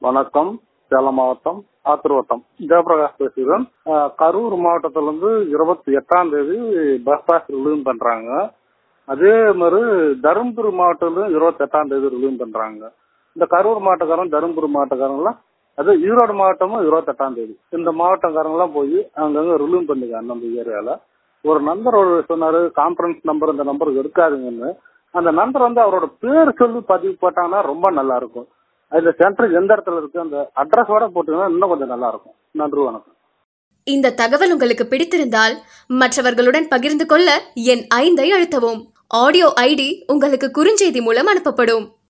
வணக்கம் சேலம் மாவட்டம் ஆத்திருவட்டம் ஜெயபிரகாஷ் பேசுகிறேன் அஹ், கரூர் மாவட்டத்துல இருந்து இருபத்தி எட்டாம் தேதி பஸ் பாஸ் ரிலீவ் பண்றாங்க அதே மாதிரி தருமபுரி மாவட்டத்துல இருபத்தி எட்டாம் தேதி ரிலீவ் பண்றாங்க இந்த கரூர் மாவட்டக்காரன் தருமபுரி மாவட்டக்காரங்களாம் அது ஈரோடு மாவட்டமும் இருபத்தி எட்டாம் தேதி இந்த மாவட்டக்காரங்களாம் போய் அங்கங்க ரிலீவ் பண்ணுங்க அந்தந்த ஏரியால ஒரு நண்பர் ஒரு சொன்னாரு கான்ஃபரன்ஸ் நம்பர் இந்த நம்பருக்கு எடுக்காதுங்கன்னு அந்த நம்பர் வந்து அவரோட பேர் சொல்லி பதிவு போட்டாங்கன்னா ரொம்ப நல்லா இருக்கும் அந்த சென்டர் எந்த இடத்துல இருக்கு அந்த அட்ரஸோட போட்டீங்கன்னா இன்னும் கொஞ்சம் நல்லா இருக்கும் நன்றி வணக்கம் இந்த தகவல் உங்களுக்கு பிடித்திருந்தால் மற்றவர்களுடன் பகிர்ந்து கொள்ள என் ஐந்தை அழுத்தவும் ஆடியோ ஐடி உங்களுக்கு குறுஞ்செய்தி மூலம் அனுப்பப்படும்